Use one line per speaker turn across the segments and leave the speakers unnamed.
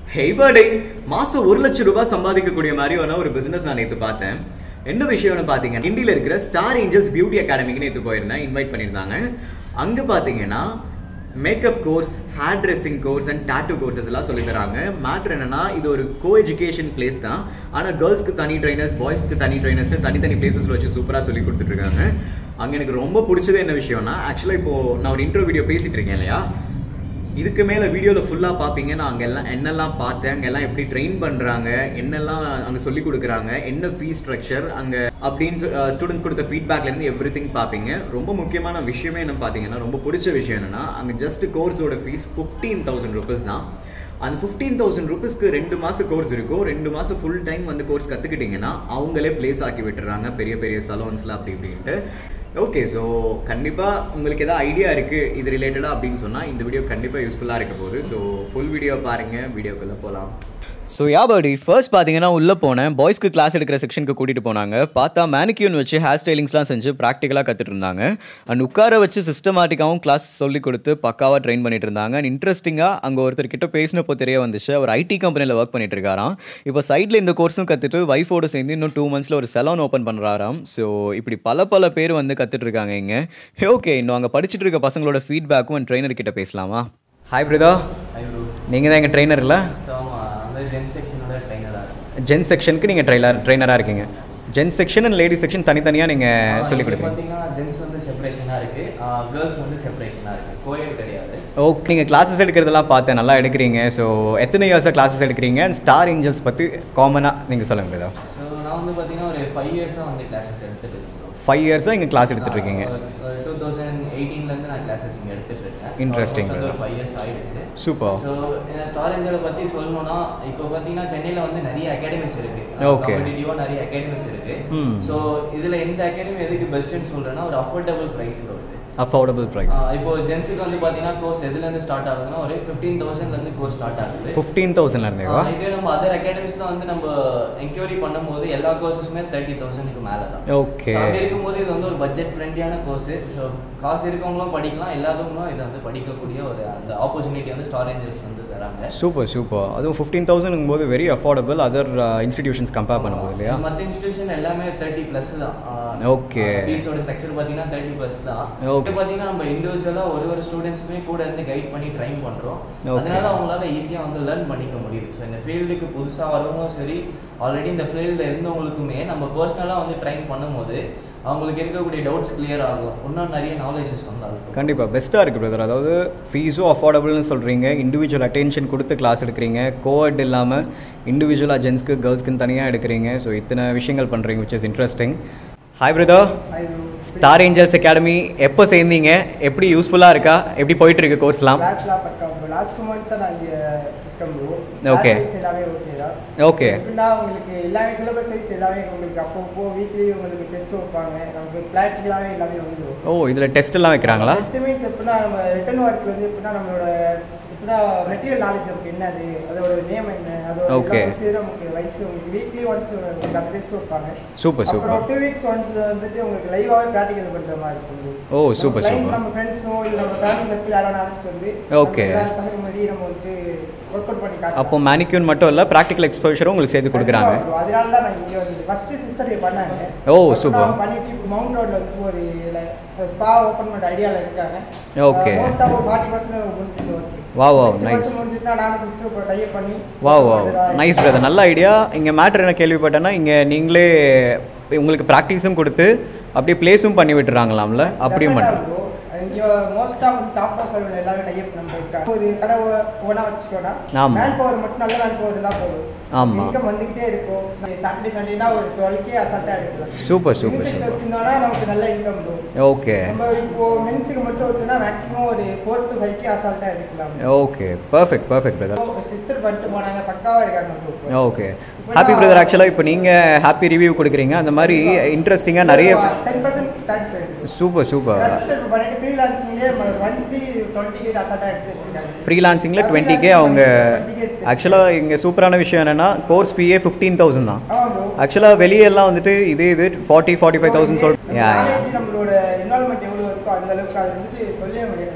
ஹெய்பர்டே மாசம் ஒரு லட்சம் ரூபாய் சம்பாதிக்கக்கூடிய மாதிரியான ஒரு பிசினஸ் நான் நேற்று பார்த்தேன் என்ன விஷயம்னு பார்த்தீங்க இந்தியில இருக்கிற ஸ்டார் ஏஞ்சல்ஸ் பியூட்டி அகாடமிக்கு நேற்று போயிருந்தேன் இன்வைட் பண்ணியிருந்தாங்க அங்கே பார்த்தீங்கன்னா makeup course hair dressing course and tattoo courses எல்லாம் சொல்லி தராங்க மேட்ரு என்னன்னா இது ஒரு கோ எஜுகேஷன் பிளேஸ் தான் ஆனால் கேர்ள்ஸ்க்கு தனி ட்ரைனர்ஸ் பாய்ஸ்க்கு தனி ட்ரைனர்ஸ்னு தனித்தனி பிளேசஸ்ல வச்சு சூப்பராக சொல்லி கொடுத்துட்டு இருக்காங்க அங்கே எனக்கு ரொம்ப பிடிச்சது என்ன விஷயம்னா ஆக்சுவலாக இப்போ நான் ஒரு இன்ட்ரோ வீடியோ பேசிட்டு இருக்கேன் இல்லையா இதுக்கு மேலே வீடியோவில் ஃபுல்லாக பார்ப்பீங்க நான் அங்கே எல்லாம் என்னெல்லாம் பார்த்தேன் அங்கே எல்லாம் எப்படி ட்ரெயின் பண்ணுறாங்க என்னெல்லாம் அங்கே சொல்லி கொடுக்குறாங்க என்ன ஃபீஸ் ஸ்ட்ரக்சர் அங்கே அப்படின்னு ஸ்டூடெண்ட்ஸ் கொடுத்த ஃபீட்பேக்லேருந்து எவ்ரி திங் பார்ப்பீங்க ரொம்ப முக்கியமான விஷயமே என்ன பார்த்தீங்கன்னா ரொம்ப பிடிச்ச விஷயம் என்னன்னா அங்கே ஜஸ்ட் கோர்ஸோட ஃபீஸ் ஃபிஃப்டீன் தௌசண்ட் ருபீஸ் தான் அந்த ஃபிஃப்டீன் தௌசண்ட் ருபீஸ்க்கு ரெண்டு மாதம் கோர்ஸ் இருக்கும் ரெண்டு மாதம் ஃபுல் டைம் வந்து கோர்ஸ் கற்றுக்கிட்டிங்கன்னா அவங்களே ப்ளேஸ் ஆக்கி விட்டுறாங்க பெரிய பெரிய சலோன்ஸில் அப்படி இப்படின்ட்டு ஓகே ஸோ கண்டிப்பாக உங்களுக்கு ஏதாவது ஐடியா இருக்குது இது ரிலேட்டடாக அப்படின்னு சொன்னால் இந்த வீடியோ கண்டிப்பாக யூஸ்ஃபுல்லாக இருக்க போகுது ஸோ ஃபுல் வீடியோ பாருங்கள் வீடியோக்குள்ளே போகலாம் ஸோ யாபடி ஃபர்ஸ்ட் பார்த்தீங்கன்னா உள்ளே போனேன் பாய்ஸ்க்கு கிளாஸ் எடுக்கிற செக்ஷனுக்கு கூட்டிகிட்டு போனாங்க பார்த்தா மேனிக்யூன் வச்சு ஹேர் ஸ்டைலிங்ஸ்லாம் செஞ்சு ப்ராக்டிக்கலாக கற்றுட்டு இருந்தாங்க அண்ட் உட்கார வச்சு சிஸ்டமேட்டிக்காகவும் கிளாஸ் சொல்லி கொடுத்து பக்காவாக ட்ரெயின் பண்ணிட்டு இருந்தாங்க அண்ட் இன்ட்ரெஸ்டிங்காக அங்கே ஒருத்தர் கிட்ட பேசினப்போ தெரிய வந்துச்சு அவர் ஐடி கம்பெனியில் ஒர்க் பண்ணிட்டு இருக்காராம் இப்போ சைடில் இந்த கோர்ஸும் கற்றுட்டு ஒய்ஃபோடு சேர்ந்து இன்னும் டூ மந்த்ஸில் ஒரு செலோன் ஓப்பன் பண்ணுறாராம் ஸோ இப்படி பல பல பேர் வந்து கற்றுட்டு இருக்காங்க இங்கே ஓகே இன்னும் அங்கே படிச்சுட்டு இருக்க பசங்களோட ஃபீட்பேக்கும் அண்ட் ட்ரெயினர் கிட்ட பேசலாமா ஹாய் பிரதா நீங்கள் தான் எங்கள் ட்ரெயினர் இல்லை
ஸோ அந்த ஜென் செக்ஷனோட ட்ரைனராக இருக்கும்
ஜென் செக்ஷனுக்கு நீங்கள் ட்ரெயிலர் ட்ரெயினராக இருக்கீங்க gents section and lady section தனித்தனியாக நீங்கள் சொல்லிக் கொடுப்பீங்க
பார்த்தீங்கன்னா ஜென்ஸ் வந்து செப்பரேஷனாக இருக்குது கேர்ள்ஸ் வந்து செப்பரேஷனாக இருக்குது கோயட் கிடையாது
ஓகே நீங்கள் கிளாஸஸ் எடுக்கிறதெல்லாம் பார்த்தேன் நல்லா எடுக்கிறீங்க ஸோ எத்தனை இயர்ஸாக கிளாஸஸ் எடுக்கிறீங்க அண்ட் ஸ்டார் ஏஞ்சல்ஸ் பற்றி காமனாக நீங்கள் சொல்லுங்க பிரதா
ஸோ நான் வந்து பார்த்தீங்கன்னா ஒரு ஃபைவ் இயர்ஸாக வந்து கிளாஸஸ் எடுத்துகிட்டு இருக்கேன்
ஃபைவ் இயர்ஸாக இங்கே கிளாஸ் எடுத்துட்டு இருக்கீங்க
டூ தௌசண்ட் எயிட்டீன்லேருந்து நான் கிளாஸஸ் இங்கே எடுத்துகிட்டு இருக்கேன்
Interesting,
Almost வந்து ஒரு
brother.
ஃபைவ் இயர்ஸ் ஆயிடுச்சு
சூப்பர்
ஸோ ஸ்டார் ஏஞ்சலை பற்றி சொல்லணும்னா இப்போ பார்த்தீங்கன்னா சென்னையில் வந்து நிறைய அகாடமிஸ் இருக்கு
Okay.
காம்படிட்டிவாக நிறைய அகாடமிஸ் இருக்கு
Hmm.
ஸோ இதில் எந்த அகாடமி எதுக்கு பெஸ்ட்டுன்னு சொல்கிறேன்னா ஒரு அஃபோர்டபுள் ப்ரைஸில் வருது
அஃபோர்டபுள் ப்ரைஸ்
ஆஹ் இப்போ ஜென்ஸுக்கு வந்து பார்த்தீங்கன்னா கோர்ஸ் எதுலேருந்து ஸ்டார்ட் ஆகுதுன்னா ஒரு ஃபிஃப்டீன் தௌசண்ட்லேருந்து கோர்ஸ் ஸ்டார்ட் ஆகுது
ஃபிஃப்டீன் தௌசண்ட்ல இருந்தேவா
ஆஹ் இதே நம்ம அதர் அகாடமிஸ்ல வந்து நம்ம என்கொயரி பண்ணும்போது எல்லா கோர்சஸுமே தேர்ட்டி தௌசண்ட்க்கு மேலே தான்
ஓகே
So, அப்படி இருக்கும்போது இது வந்து ஒரு பட்ஜெட் ஃப்ரெண்ட்லியான கோர்ஸ் ஸோ காசு இருக்கவங்களும் படிக்கலாம் இல்லாதவங்களும் இதை வந்து படிக்கக்கூடிய ஒரு அந்த ஆப்பர்ச்சுனிட்டி வந்து ஸ்டார் ஏஞ்சல்ஸ் வந்து தராங்க
சூப்பர் சூப்பர் அதுவும் ஃபிஃப்டீன் தௌசண்ட் போது very affordable other institutions compare பண்ணும்போது இல்லையா
மற்ற இன்ஸ்டிடியூஷன் எல்லாமே தேர்ட்டி ப்ளஸ் தான்
Okay.
ஃபீஸோட ஸ்ட்ரக்சர் பார்த்தீங்கன்னா தேர்ட்டி ப்ளஸ் தான்
Okay.
இப்போ பார்த்தீங்கன்னா நம்ம இண்டிவிஜுவலாக ஒரு ஒரு ஸ்டூடெண்ட்ஸுமே கூட இருந்து கைட் பண்ணி ட்ரைன் பண்ணுறோம்
Okay.
அதனால அவங்களால ஈஸியாக வந்து லேர்ன் பண்ணிக்க முடியுது ஸோ இந்த ஃபீல்டுக்கு புதுசாக வரவங்களும் சரி ஆல்ரெடி இந்த ஃபீல்டில் இருந்தவங்களுக்குமே நம்ம பர்சனலாக வந்து ட்ரைன் பண்ணும்போது அவங்களுக்கு இருக்கக்கூடிய டவுட்ஸ் கிளியர் ஆகும் இன்னும் நிறைய நாலேஜஸ் வந்து இருக்கும்
கண்டிப்பாக பெஸ்ட்டாக இருக்குது பிரதர் அதாவது ஃபீஸும் அஃபோர்டபுள்னு சொல்கிறீங்க இண்டிவிஜுவல் அட்டென்ஷன் கொடுத்து கிளாஸ் எடுக்கிறீங்க கோவர்ட் இல்லாமல் இண்டிவிஜுவலாக ஜென்ஸ்க்கு கேர்ள்ஸ்க்குன்னு தனியாக எடுக்கிறீங்க ஸோ இத்தனை விஷயங்கள் பண்ணுறீங்க which is interesting hi brother Star Angels Academy எப்போ சேர்ந்தீங்க எப்படி யூஸ்ஃபுல்லாக இருக்கா எப்படி போயிட்டு இருக்கு கோர்ஸ்லாம்
கிளாஸ்லாம் பக்கா ப்ரோ லாஸ்ட் டூ மந்த்ஸாக நான் இங்கே இருக்கேன் ப்ரோ
Okay.
எல்லாமே ஓகே தான்
ஓகே
எப்படின்னா உங்களுக்கு எல்லாமே சிலபஸ் வைஸ் எல்லாமே உங்களுக்கு அப்பப்போ வீக்லி உங்களுக்கு டெஸ்ட் வைப்பாங்க நமக்கு ப்ராக்டிக்கலாகவே எல்லாமே வந்துடும்
ஓ இதில் டெஸ்ட் எல்லாம் வைக்கிறாங்களா
டெஸ்ட் மீன்ஸ் எப்படின்னா நம்ம ரிட்டன் ஒர்க் வந்து எப்படின்னா நம்மளோட எப்படின்னா மெட்டீரியல் நாலேஜ் நமக்கு என்னது அதோட நேம் என்ன அதோட
Okay.
எல்லா விஷயம் நமக்கு வயசு உங்களுக்கு வீக்லி ஒன்ஸ் உங்களுக்கு அந்த டெஸ்ட் வைப்பாங்க
சூப்பர்
அப்புறம்
சூப்பர்
டூ வீக்ஸ் ஒன்ஸ் வந்துட்டு உங்களுக்கு லைவாகவே ப்ராக்டிக்கல் பண்ணுற மாதிரி இருக்கும்
ஓ, super,
நம்ம client,
super.
நம்ம ஃப்ரெண்ட்ஸோ இல்லை நம்ம ஃபேமிலி சர்க்கிள் யாராவது அழைச்சிட்டு வந்து
Okay.
நம்ம எல்லாரும் பசங்க முன்னாடி நம்ம வந்துட்டு ஒர்க் அவுட் பண்ணி காட்டலாம்
அப்போ மேனிக்யூன் மட்டும் இல்லை ப்ராக்டிக்கல் எக்ஸ்போஷரும் உங்களுக்கு சேர்த்து கொடுக்குறாங்க
கண்டிப்பா bro. அதனால தான் நான் இங்கே வந்து ஃபர்ஸ்ட் சிஸ்டர் பண்ணாங்க
ஓ,
அப்புறம்
super.
அவங்க பண்ணிட்டு இப்போ மவுண்ட் ரோட்ல வந்து ஒரு ஸ்பா ஓப்பன் பண்ண ஐடியாவில் இருக்காங்க
Okay.
Most of forty percent முடிஞ்சிட்டு ஒர்க்
Wow, wow, nice.
முடிஞ்சிட்டா நானும் சிஸ்டர் இப்போ டைப் பண்ணி
வா வா நைஸ் பிரதர் நல்ல ஐடியா இங்கே மேட்ரு என்ன கேள்விப்பட்டேன்னா இங்கே நீங்களே உங்களுக்கு ப்ராக்டிஸும் கொடுத்து அப்படியே ப்ளேஸும் பண்ணி விட்டுறாங்களாம்ல அப்படியும் பண்ணுறேன்
இங்கே மோஸ்ட் ஆஃப் டாப் செவன் எல்லாமே டைப் நம்ம இருக்காங்க ஒரு கடை ஓனா வச்சுட்டோம்னா
ஆமா.
மேன் பவர் மட்டும் நல்ல மேன் பவர் இருந்தால் போதும்
ஆமா.
இன்கம் வந்துகிட்டே இருக்கும் சாட்டர்டே சண்டேனா ஒரு டுவெல்கே அசால்ட்டாக எடுக்கலாம்
சூப்பர் சூப்பர்
மியூசிக்ஸ்
சூப்பர்
வச்சிருந்தோம்னா நமக்கு நல்ல இன்கம் வரும்
ஓகே
நம்ம இப்போ மென்ஸுக்கு மட்டும் வச்சோம்னா மேக்ஸிமம் ஒரு ஃபோர் டு ஃபைவ்க்கே அசால்ட்டாக எடுக்கலாம்
okay perfect perfect brother
sister பண்ணிட்டு போனாங்க பக்காவாக இருக்காங்க bro இப்போ.
ஓகே ஹாப்பி பிரதர் ஆக்சுவலாக இப்போ நீங்கள் ஹாப்பி ரிவ்யூ கொடுக்குறீங்க அந்த மாதிரி இன்ட்ரெஸ்டிங்காக நிறைய
cent percent satisfied
super super
sister இப்போ பண்ணிட்டு ஃப்ரீலான்சிங்லேயே மந்த்லி டுவெண்ட்டி கேட் அசால்ட்டாக எடுத்துட்டு இருக்காங்க
ஃப்ரீலான்சிங்கில் டுவெண்ட்டி கே அவங்க ஆக்சுவலாக இங்கே சூப்பரான விஷயம் என்னென்னா கோர்ஸ் ஃபீயே ஃபிஃப்டீன் தௌசண்ட் தான்
ஆமாம் ப்ரோ
ஆக்சுவலாக வெளியெல்லாம் வந்துட்டு இதே இது ஃபார்ட்டி ஃபார்ட்டி ஃபைவ் தவுசண்ட் சொல்
நாலேஜ் நம்மளோட இன்வால்மெண்ட் எவ்வளோ இருக்கோ அந்த அளவுக்கு அது வந்துட்டு சொல்லவே முடியாது bro. அது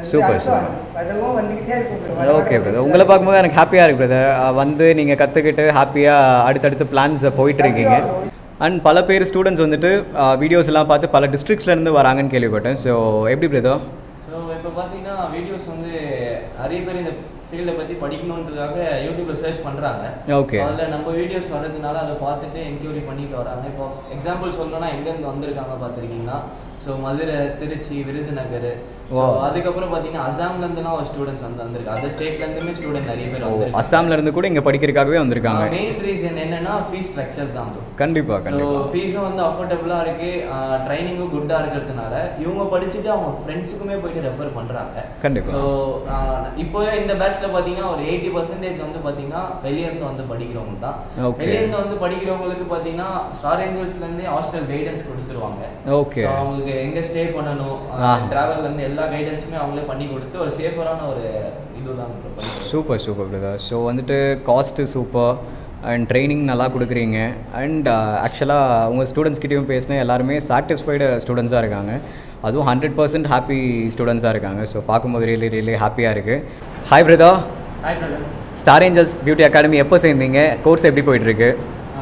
Super,
அடுத்து
super.
வரவும் வந்துக்கிட்டே இருக்கும் bro. வர
ஓகே
வர
பிரதர் உங்களை பார்க்கும்போது எனக்கு ஹாப்பியாக இருக்கு பிரதர் வந்து நீங்கள் கற்றுக்கிட்டு ஹாப்பியாக அடுத்தடுத்து பிளான்ஸ் போயிட்டு இருக்கீங்க அண்ட் பல பேர் ஸ்டூடெண்ட்ஸ் வந்துட்டு வீடியோஸ் எல்லாம் பார்த்து பல districtsல இருந்து வராங்கன்னு கேள்விப்பட்டேன் ஸோ எப்படி பிரதர்
ஸோ இப்போ பார்த்தீங்கன்னா வீடியோஸ் வந்து நிறைய பேர் இந்த ஃபீல்டை பற்றி படிக்கணுன்றதுக்காக யூடியூப்ல சர்ச் பண்ணுறாங்க
Okay.
அதில் நம்ம வீடியோஸ் வர்றதுனால அதை பார்த்துட்டு என்கொயரி பண்ணிட்டு வராங்க இப்போ எக்ஸாம்பிள் சொல்லணும்னா எங்கேருந்து வந்திருக்காங்க பார்த்துருக்கீங்கன்னா so Madurai Tiruchi Virudhunagar so
Wow.
அதுக்கப்புறம் பார்த்தீங்கன்னா அசாம்லேருந்துலாம் ஒரு ஸ்டூடெண்ட்ஸ் வந்து வந்திருக்கு அதர் ஸ்டேட்லேருந்துமே ஸ்டூடெண்ட் நிறைய பேர் வந்திருக்காங்க
அஸ்ஸாம்ல இருந்து கூட இங்கே படிக்கிறதுக்காகவே வந்திருக்காங்க
மெயின் ரீசன் என்னன்னா ஃபீஸ் ஸ்ட்ரக்சர் தான் bro.
கண்டிப்பா
ஸோ
கண்டிப்பா
ஃபீஸும் வந்து அஃபோர்டபுளாக இருக்கு ட்ரைனிங்கும் குட்டாக இருக்கிறதுனால இவங்க படிச்சுட்டு அவங்க ஃப்ரெண்ட்ஸுக்குமே போயிட்டு ரெஃபர் பண்ணுறாங்க
கண்டிப்பா.
ஸோ இப்போ இந்த பேட்ச்ல பார்த்தீங்கன்னா ஒரு எயிட்டி பர்சன்டேஜ் வந்து பார்த்தீங்கன்னா வெளியே இருந்து வந்து படிக்கிறவங்க தான்
Okay.
வெளியே இருந்து வந்து படிக்கிறவங்களுக்கு பார்த்தீங்கன்னா ஸ்டார் ஏஞ்சல்ஸ்லேருந்தே ஹாஸ்டல் கைடன்ஸ் கொடுத்துருவாங்க
Okay.
So, அவங்களுக்கு எங்கே ஸ்டே பண்ணணும்
ஆ.
ட்ராவல்ல இருந்து எல்லா கைடன்ஸுமே அவங்களே பண்ணி கொடுத்து ஒரு சேஃபரான ஒரு இதுதான் பண்ணிக்கிறோம்
சூப்பர் சூப்பர் பிரதர் ஸோ வந்துட்டு காஸ்ட்டு சூப்பர் அண்ட் ட்ரைனிங் நல்லா கொடுக்குறீங்க அண்ட் ஆக்சுவலாக உங்கள் ஸ்டூடெண்ட்ஸ் கிட்டேயும் பேசினேன் எல்லாருமே சாட்டிஸ்ஃபைடு ஸ்டூடெண்ட்ஸாக இருக்காங்க அதுவும் ஹண்ட்ரட் பர்சன்ட் ஹாப்பி ஸ்டூடெண்ட்ஸாக இருக்காங்க ஸோ பார்க்கும்போது ரியலி ரியலி ஹாப்பியாக இருக்குது hi brother
hi brother
Star Angels Beauty Academy எப்போ சேர்ந்தீங்க கோர்ஸ் எப்படி போயிட்டுருக்கு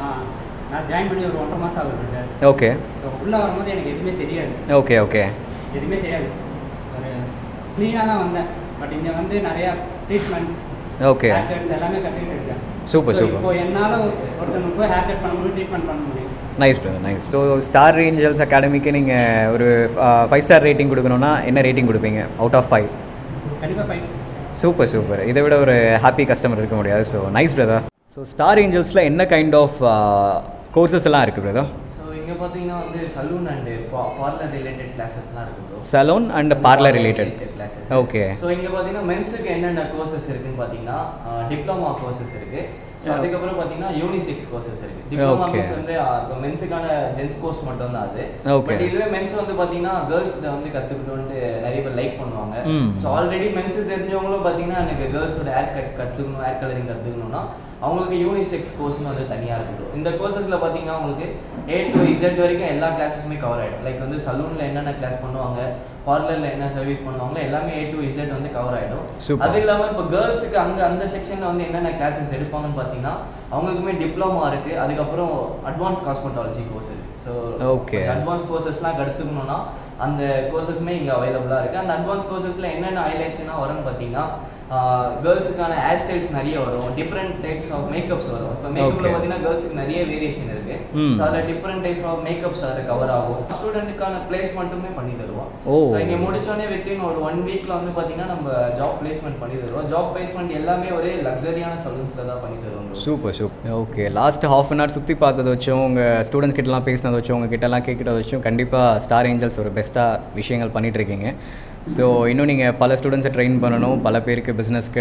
நான் ஜாயின் பண்ணி ஒரு ஒன்றரை மாதம் ஆகுது பிரதர்
ஓகே
ஸோ உள்ளே வரும்போது எனக்கு எதுவுமே தெரியாது
ஓகே ஓகே
எதுவுமே தெரியாது ஒரு க்ளீனாக தான் வந்தேன் பட் இங்கே வந்து நிறையா ட்ரீட்மெண்ட்ஸ்
ஓகே
ஹேர் கட்ஸ் எல்லாமே கற்றுக்கிட்டு இருக்கேன்
Super,
So,
super.
இப்போ என்னால் ஒருத்தவங்களுக்கு போய் ஹேர் கட் பண்ண முடியும் ட்ரீட்மெண்ட் பண்ண முடியும்
nice brother nice so Star Angels அகாடமிக்கு நீங்கள் ஒரு ஃபைவ் ஸ்டார் ரேட்டிங் கொடுக்கணுன்னா என்ன ரேட்டிங் கொடுப்பீங்க அவுட் ஆஃப் ஃபைவ்
கண்டிப்பாக ஃபைன்
சூப்பர் சூப்பர் இதை விட ஒரு ஹாப்பி கஸ்டமர் இருக்க முடியாது so nice brother so Star ஏஞ்சல்ஸில் என்ன கைண்ட் ஆஃப் கோர்சஸ் எல்லாம் இருக்குது பிரதர்
ஸோ இங்கே பார்த்தீங்கன்னா வந்து சலூன் அண்ட் பார்லர் ரிலேட்டட் கிளாஸஸ்லாம் இருக்கு bro.
Salon and parlour related
classes
okay
so இங்கே பார்த்தீங்கன்னா மென்ஸுக்கு என்னென்ன கோர்சஸ் இருக்குன்னு பார்த்தீங்கன்னா டிப்ளமா கோர்சஸ் இருக்கு ஸோ அதுக்கப்புறம் பார்த்தீங்கன்னா யூனிசெக்ஸ் கோர்சஸ் இருக்கு டிப்ளமா
Okay.
கோர்ஸ் வந்து மென்ஸுக்கான ஜென்ஸ் கோர்ஸ் மட்டும் தான் அது
Okay.
பட் இதுவே மென்ஸ் வந்து பார்த்தீங்கன்னா கேர்ள்ஸ் இதை வந்து கற்றுக்கணும்னு நிறைய பேர் லைக் பண்ணுவாங்க
ம்.
ஸோ ஆல்ரெடி மென்ஸ் தெரிஞ்சவங்களும் பார்த்தீங்கன்னா எனக்கு கேர்ள்ஸோட ஹேர் கட் கற்றுக்கணும் ஹேர் கலரிங் கற்றுக்கணும்னா அவங்களுக்கு யூனிசெக்ஸ் கோர்ஸ்னு வந்து தனியாக இருக்கும் இந்த கோர்சஸில் பார்த்தீங்கன்னா உங்களுக்கு ஏ டு இசட் வரைக்கும் எல்லா கிளாஸஸுமே கவர் ஆகிடும் லைக் வந்து சலூனில் என்னென்ன கிளாஸ் பண்ணுவாங்க பார்லரில் என்ன சர்வீஸ் பண்ணுவாங்களோ எல்லாமே ஏ டு இசட் வந்து கவர் ஆகிடும்
Super.
அது இல்லாமல் இப்போ கேர்ள்ஸுக்கு அங்கே அந்த செக்ஷனில் வந்து என்னென்ன கிளாஸஸ் எடுப்பாங்கன்னு பார்த்தீங்கன்னா அவங்களுக்குமே டிப்ளமா இருக்கு அதுக்கப்புறம் அட்வான்ஸ் காஸ்மெட்டாலஜி கோர்ஸ் இருக்கு ஸோ
Okay.
அட்வான்ஸ் கோர்சஸ்லாம் கற்றுக்கணும்னா அந்த கோர்சஸுமே இங்கே அவைலபிளாக இருக்குது அந்த அட்வான்ஸ் கோர்சஸில் என்னென்ன ஹைலைட்ஸ்னா வரும்னு பார்த்தீங்கன்னா கேர்ள்ஸுக்கான ஹேர் ஸ்டைல்ஸ் நிறைய வரும் டிஃப்ரெண்ட் டைப்ஸ் ஆஃப் மேக்கப்ஸ் வரும் இப்போ மேக்கப்ல
Okay.
பார்த்தீங்கன்னா கேர்ள்ஸுக்கு நிறைய வேரியேஷன் இருக்கு
ம்.
ஸோ அதில் டிஃப்ரெண்ட் டைப்ஸ் ஆஃப் மேக்கப்ஸ் அதில் கவர் ஆகும் ஸ்டூடெண்ட்டுக்கான பிளேஸ்மெண்ட்டுமே பண்ணி தருவோம்
ஓ.
ஸோ இங்கே முடிச்சோடனே வித்தின் ஒரு ஒன் வீக்ல வந்து பார்த்தீங்கன்னா நம்ம ஜாப் பிளேஸ்மெண்ட் பண்ணி தருவோம் ஜாப் பிளேஸ்மெண்ட் எல்லாமே ஒரே லக்ஸரியான சலூன்ஸில் தான் பண்ணி தருவோம் bro.
Super super okay last half an hour சுற்றி பார்த்ததை வச்சும் உங்கள் ஸ்டூடெண்ட்ஸ் கிட்டலாம் பேசினதை வச்சும் உங்கள் கிட்டலாம் கேட்குறத வச்சும் கண்டிப்பாக ஸ்டார் ஏஞ்சல்ஸ் ஒரு பெஸ்ட்டாக விஷயங்கள் பண்ணிட்டு இருக்கீங்க ஸோ இன்னும் நீங்கள் பல ஸ்டூடெண்ட்ஸை ட்ரெயின் பண்ணணும் பல பேருக்கு பிஸ்னஸ்க்கு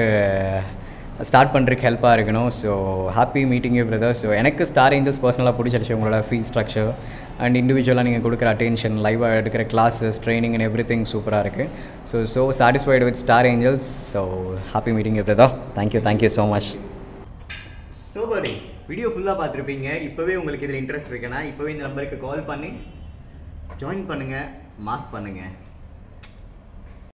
ஸ்டார்ட் பண்ணுறதுக்கு ஹெல்ப்பாக இருக்கணும் so happy meeting you brother so எனக்கு ஸ்டார் ஏஞ்சல்ஸ் பர்சனலாக பிடிச்சிருச்சு உங்களோட ஃபீஸ் ஸ்ட்ரக்சர் அண்ட் இண்டிவிஜுவலாக நீங்கள் கொடுக்குற அட்டென்ஷன் லைவாக எடுக்கிற classes training and everything சூப்பராக இருக்குது so so satisfied with Star Angels so happy meeting you brother thank you thank you so much super video ஃபுல்லாக பார்த்துருப்பீங்க இப்போவே உங்களுக்கு இதில் இன்ட்ரெஸ்ட் இருக்குன்னா இப்போவே இந்த நம்பருக்கு கால் பண்ணி ஜாயின் பண்ணுங்கள் மாஸ் பண்ணுங்கள்